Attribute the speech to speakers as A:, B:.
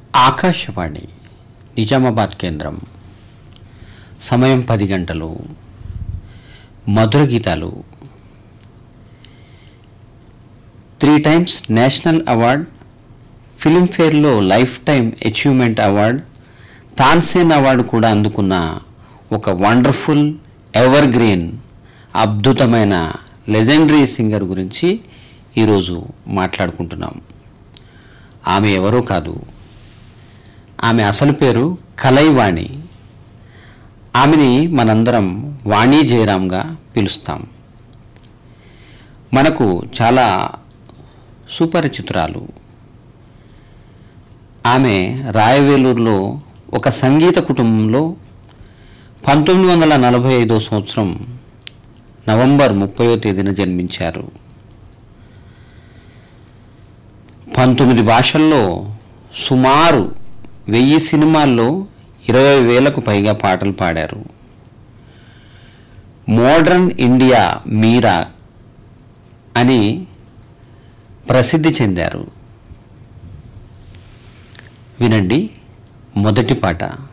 A: ఆకాశవాణి నిజామాబాద్ కేంద్రం సమయం పది గంటలు మధుర గీతాలు త్రీ టైమ్స్ నేషనల్ అవార్డ్ ఫిలింఫేర్లో lifetime achievement award Tansen award కూడా అందుకున్న ఒక వండర్ఫుల్ ఎవర్ గ్రీన్ అద్భుతమైన లెజెండరీ సింగర్ గురించి ఈరోజు మాట్లాడుకుంటున్నాం ఆమె ఎవరో కాదు ఆమె అసలు పేరు కలైవాణి ఆమెని మనందరం వాణి జయరాంగా పిలుస్తాం మనకు చాలా సుపరిచితురాలు ఆమె రాయవేలూరులో ఒక సంగీత కుటుంబంలో పంతొమ్మిది వందల నలభై ఐదో సంవత్సరం నవంబర్ ముప్పయో తేదీన జన్మించారు పంతొమ్మిది భాషల్లో సుమారు వెయ్యి సినిమాల్లో ఇరవై వేలకు పైగా పాటలు పాడారు మోడ్రన్ ఇండియా మీరా అని ప్రసిద్ధి చెందారు వినండి మొదటి పాట